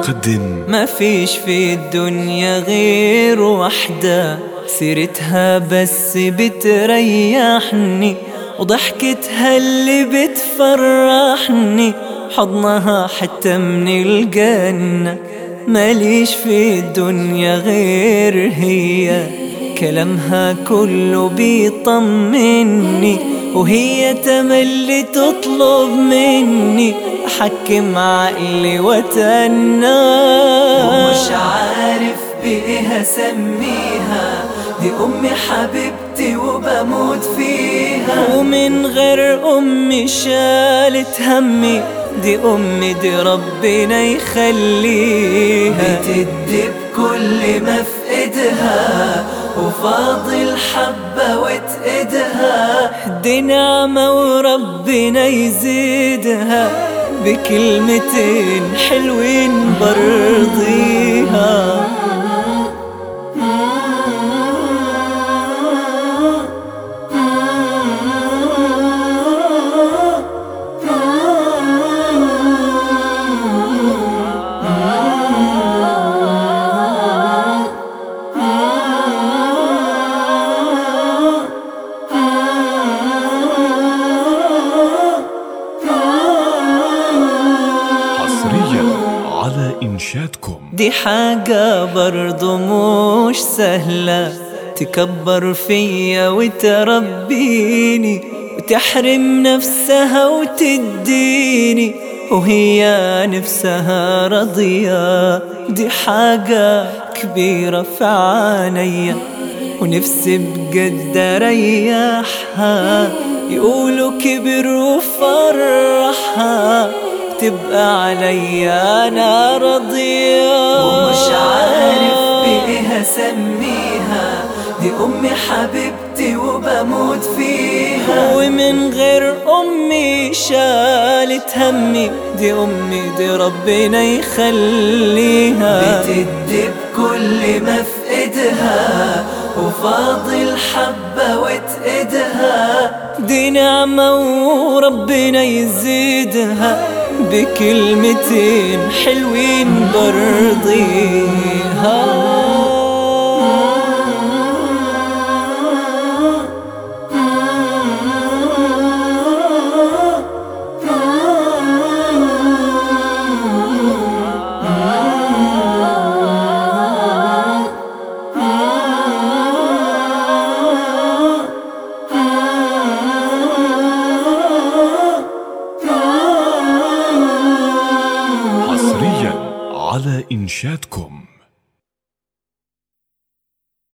تقدم ما فيش في الدنيا غير وحدة سيرتها بس بتريحني وضحكتها اللي بتفرحني حضنها حتى من الجنة ماليش في الدنيا غير هي كلامها كله بيطمني وهي تملي تطلب مني أحكم عقلي وتنى ومش عارف بإيه أسميها دي أمي حبيبتي وبموت فيها ومن غير أمي شالت همي دي أمي دي ربنا يخليها بتدي بكل ما في إيدها وفاضل حبة وتقدها دي نعمة وربنا يزيدها بكلمتين حلوين برضيها حصريا على إنشادكم دي حاجة برضو مش سهلة تكبر فيا وتربيني وتحرم نفسها وتديني وهي نفسها رضية دي حاجة كبيرة في عينيا ونفسي بجد اريحها يقولوا كبر وفرحها تبقى عليا انا رضية ومش عارف بايه اسميها دي امي حبيبتي وبموت فيها ومن غير امي شالت همي دي امي دي ربنا يخليها بتدي بكل ما في ايدها وفاضل حبة وتقدها دي نعمة وربنا يزيدها بكلمتين حلوين برضيها حصريا على إنشادكم